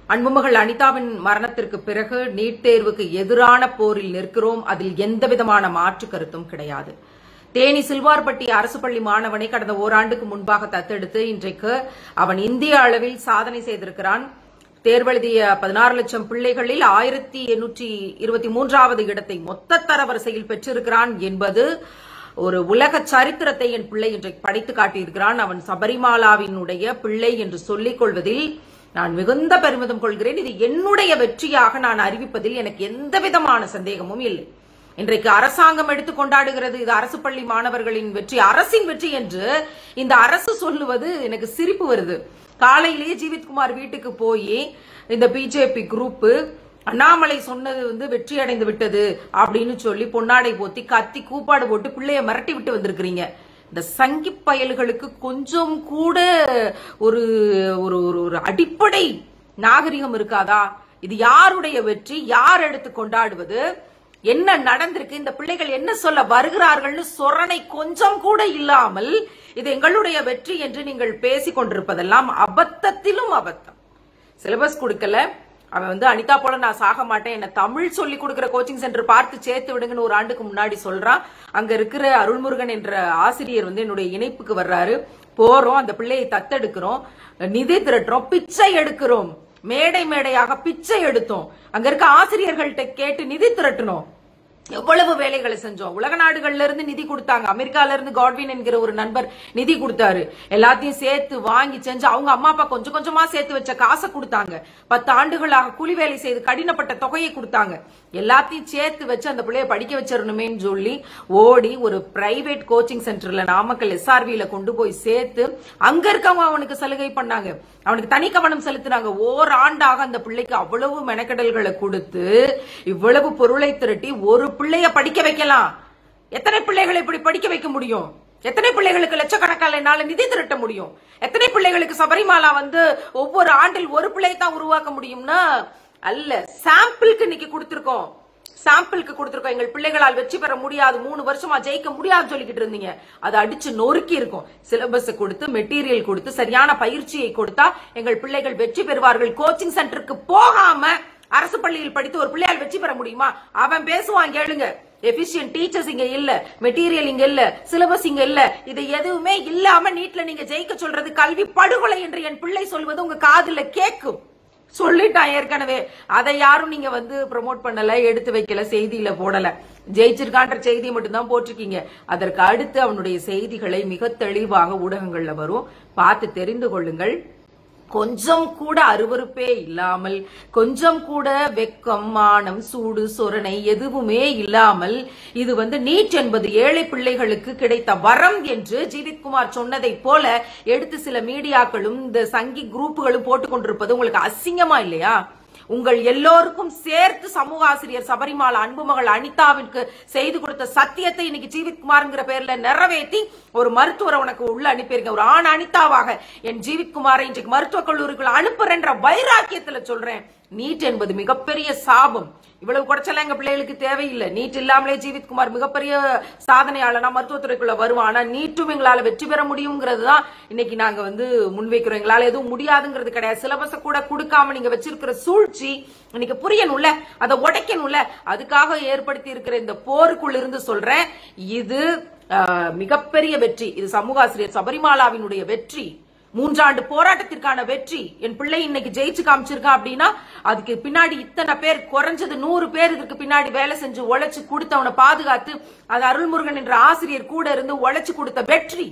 அன்புமகள் அனிதாவின் மரணத்திற்கு பிறகு நீட் தேர்வுக்கு எதிரான போரில் நிற்கிறோம் அதில் எந்தவிதமான மாற்று கருத்தும் கிடையாது தேனி சில்வார்பட்டி அரசு பள்ளி மாணவனை கடந்த ஓராண்டுக்கு முன்பாக தத்தெடுத்து இன்றைக்கு அவன் இந்திய அளவில் சாதனை செய்திருக்கிறான் தேர்வெழுதிய பதினாறு லட்சம் பிள்ளைகளில் ஆயிரத்தி எண்ணூற்றி இருபத்தி மூன்றாவது இடத்தை மொத்த தரவரிசையில் பெற்றிருக்கிறான் என்பது ஒரு உலக சரித்திரத்தை என் பிள்ளை இன்றைக்கு படித்து காட்டியிருக்கிறான் அவன் சபரிமாலாவினுடைய பிள்ளை என்று சொல்லிக் கொள்வதில் நான் மிகுந்த பெருமிதம் கொள்கிறேன் இது என்னுடைய வெற்றியாக நான் அறிவிப்பதில் எனக்கு எந்த விதமான சந்தேகமும் இல்லை இன்றைக்கு அரசாங்கம் எடுத்து கொண்டாடுகிறது இது அரசு பள்ளி மாணவர்களின் வெற்றி அரசின் வெற்றி என்று இந்த அரசு சொல்லுவது எனக்கு சிரிப்பு வருது காலையிலேயே ஜீவித்குமார் வீட்டுக்கு போய் இந்த பிஜேபி குரூப் அண்ணாமலை சொன்னது வந்து வெற்றி அடைந்து விட்டது அப்படின்னு சொல்லி பொன்னாடை போத்தி கத்தி கூப்பாடு போட்டு பிள்ளைய மிரட்டி விட்டு வந்திருக்கிறீங்க இந்த சங்கி பயல்களுக்கு கொஞ்சம் கூட ஒரு ஒரு ஒரு ஒரு அடிப்படை நாகரிகம் இருக்காதா இது யாருடைய வெற்றி யார் எடுத்து கொண்டாடுவது என்ன நடந்திருக்கு இந்த பிள்ளைகள் என்ன சொல்ல வருகிறார்கள்னு சொரணை கொஞ்சம் கூட இல்லாமல் இது எங்களுடைய வெற்றி என்று நீங்கள் பேசிக் கொண்டிருப்பதெல்லாம் அபத்தத்திலும் அபத்தம் சிலபஸ் கொடுக்கல அவன் வந்து அனிதா போல நான் சாக மாட்டேன் என்ன தமிழ் சொல்லி கொடுக்கிற கோச்சிங் சென்டர் பார்த்து சேர்த்து விடுங்கன்னு ஒரு ஆண்டுக்கு முன்னாடி சொல்றான் அங்க இருக்கிற அருள்முருகன் என்ற ஆசிரியர் வந்து என்னுடைய இணைப்புக்கு வர்றாரு போறோம் அந்த பிள்ளையை தத்தெடுக்கிறோம் நிதி திரட்டுறோம் பிச்சை எடுக்கிறோம் மேடை மேடையாக பிச்சை எடுத்தோம் அங்க இருக்க ஆசிரியர்கள்ட்ட கேட்டு நிதி திரட்டணும் எவ்வளவு வேலைகளை செஞ்சோம் உலக நாடுகள்ல இருந்து நிதி கொடுத்தாங்க அமெரிக்கால இருந்து காட்வின் என்கிற ஒரு நண்பர் நிதி கொடுத்தாரு எல்லாத்தையும் சேர்த்து வாங்கி செஞ்சு அவங்க அம்மா அப்பா கொஞ்சம் கொஞ்சமா சேர்த்து வச்ச காசை கொடுத்தாங்க பத்து ஆண்டுகளாக கூலி வேலை செய்து கடினப்பட்ட தொகையை கொடுத்தாங்க எல்லாத்தையும் சேர்த்து வச்சு அந்த பிள்ளைய படிக்க வச்சிடணுமேன்னு சொல்லி ஓடி ஒரு பிரைவேட் கோச்சிங் சென்டர்ல நாமக்கல் எஸ்ஆர்வில கொண்டு போய் சேர்த்து அங்க இருக்கவங்க அவனுக்கு சலுகை பண்ணாங்க அவனுக்கு தனி கவனம் செலுத்தினாங்க ஓராண்டாக அந்த பிள்ளைக்கு அவ்வளவு மெனக்கடல்களை கொடுத்து இவ்வளவு பொருளை திரட்டி ஒரு பிள்ளைய படிக்க வைக்கலாம் எத்தனை பிள்ளைகளை இப்படி படிக்க வைக்க முடியும் எத்தனை பிள்ளைகளுக்கு லட்சக்கணக்கான என்னால நிதி திரட்ட முடியும் எத்தனை பிள்ளைகளுக்கு சபரிமாலா வந்து ஒவ்வொரு ஆண்டில் ஒரு பிள்ளையை தான் உருவாக்க முடியும்னா அல்ல சாம்பிளுக்கு இன்னைக்கு கொடுத்திருக்கோம் சாம்பிளுக்கு கொடுத்திருக்கோம் எங்கள் பிள்ளைகளால் வெற்றி பெற முடியாது மூணு வருஷமா ஜெயிக்க முடியாது சொல்லிக்கிட்டு இருந்தீங்க அதை அடிச்சு நொறுக்கி இருக்கும் சிலபஸ் கொடுத்து மெட்டீரியல் கொடுத்து சரியான பயிற்சியை கொடுத்தா எங்கள் பிள்ளைகள் வெற்றி பெறுவார்கள் கோச்சிங் சென்டருக்கு போகாம அரசு பள்ளியில் படித்து ஒரு பிள்ளையால் வெற்றி பெற முடியுமா அவன் பேசுவான் கேளுங்க எபிஷியன்ட் டீச்சர்ஸ் இங்க இல்ல மெட்டீரியல் இங்க இல்ல சிலபஸ் இங்க இல்ல இது எதுவுமே இல்லாம நீட்ல நீங்க ஜெயிக்க சொல்றது கல்வி படுகொலை என்று என் பிள்ளை சொல்வது உங்க காதுல கேட்கும் சொல்லிட்டான் ஏற்கனவே அதை யாரும் நீங்க வந்து ப்ரோமோட் பண்ணல எடுத்து வைக்கல செய்தியில போடல ஜெயிச்சிருக்கான்ற செய்தியை மட்டும்தான் போட்டிருக்கீங்க அதற்கு அடுத்து அவனுடைய செய்திகளை மிக தெளிவாக ஊடகங்கள்ல வரும் பார்த்து தெரிந்து கொள்ளுங்கள் கொஞ்சம் கூட அருவருப்பே இல்லாமல் கொஞ்சம் கூட வெக்கம் மானம் சூடு சொரணை எதுவுமே இல்லாமல் இது வந்து நீட் என்பது ஏழை பிள்ளைகளுக்கு கிடைத்த வரம் என்று ஜீவித்குமார் சொன்னதை போல எடுத்து சில மீடியாக்களும் இந்த சங்கி குரூப்புகளும் போட்டுக் கொண்டிருப்பது உங்களுக்கு அசிங்கமா இல்லையா உங்கள் எல்லோருக்கும் சேர்த்து சமூக ஆசிரியர் சபரிமாலா அன்புமகள் அனிதாவிற்கு செய்து கொடுத்த சத்தியத்தை இன்னைக்கு ஜீவித்குமார்ங்கிற பேர்ல நிறைவேற்றி ஒரு மருத்துவரை உனக்கு உள்ள அனுப்பியிருக்கேன் ஒரு ஆண் அனிதாவாக என் ஜீவித்குமாரை இன்றைக்கு மருத்துவக் கல்லூரிக்குள்ள அனுப்புறேன்ற வைராக்கியத்துல சொல்றேன் நீட் என்பது மிகப்பெரிய சாபம் இவ்வளவு குறைச்சல எங்க பிள்ளைகளுக்கு தேவையில்லை நீட் இல்லாமலே ஜீவித்குமார் மிகப்பெரிய சாதனையாளனா மருத்துவத்துறைக்குள்ள வருவான் ஆனா நீட்டும் எங்களால வெற்றி பெற முடியுங்கிறது தான் இன்னைக்கு நாங்க வந்து முன்வைக்கிறோம் எங்களால எதுவும் முடியாதுங்கிறது கிடையாது சிலபஸ கூட கொடுக்காம நீங்க வச்சிருக்கிற சூழ்ச்சி இன்னைக்கு புரியணும்ல அதை உடைக்கணும்ல அதுக்காக ஏற்படுத்தி இருக்கிற இந்த போருக்குள்ள இருந்து சொல்றேன் இது ஆஹ், மிகப்பெரிய வெற்றி இது சமூக ஆசிரியர் சபரிமாலாவினுடைய வெற்றி மூன்றாண்டு போராட்டத்திற்கான வெற்றி என் பிள்ளை இன்னைக்கு ஜெயிச்சு காமிச்சிருக்கான் அப்படின்னா அதுக்கு பின்னாடி இத்தனை பேர் குறைஞ்சது நூறு பேர் இதுக்கு பின்னாடி வேலை செஞ்சு உழைச்சு கொடுத்து அவனை பாதுகாத்து அது அருள்முருகன் என்ற ஆசிரியர் கூட இருந்து உழைச்சு கொடுத்த வெற்றி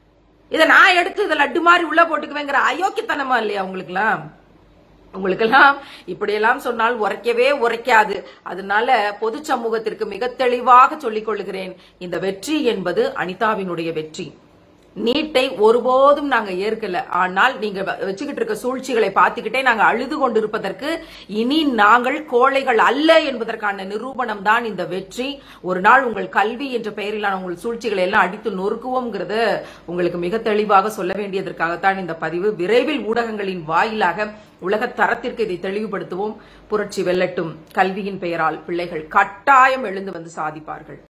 இதை நான் எடுத்து இதை லட்டு மாதிரி உள்ள போட்டுக்குவேங்கிற அயோக்கியத்தனமா இல்லையா உங்களுக்குலாம் உங்களுக்கெல்லாம் இப்படியெல்லாம் சொன்னால் உரைக்கவே உரைக்காது அதனால பொது சமூகத்திற்கு மிக தெளிவாக சொல்லிக் கொள்கிறேன் இந்த வெற்றி என்பது அனிதாவினுடைய வெற்றி நீட்டை ஒருபோதும் நாங்க ஏற்கல ஆனால் நீங்க வ- வச்சுக்கிட்டு இருக்க சூழ்ச்சிகளை பார்த்துக்கிட்டே நாங்க அழுது கொண்டிருப்பதற்கு இனி நாங்கள் கோழைகள் அல்ல என்பதற்கான நிரூபணம் தான் இந்த வெற்றி ஒரு நாள் உங்கள் கல்வி என்ற பெயரிலான உங்கள் சூழ்ச்சிகளை எல்லாம் அடித்து நொறுக்குவோம்ங்கிறத உங்களுக்கு மிக தெளிவாக சொல்ல வேண்டியதற்காகத்தான் இந்த பதிவு விரைவில் ஊடகங்களின் வாயிலாக உலக தரத்திற்கு இதை தெளிவுபடுத்துவோம் புரட்சி வெல்லட்டும் கல்வியின் பெயரால் பிள்ளைகள் கட்டாயம் எழுந்து வந்து சாதிப்பார்கள்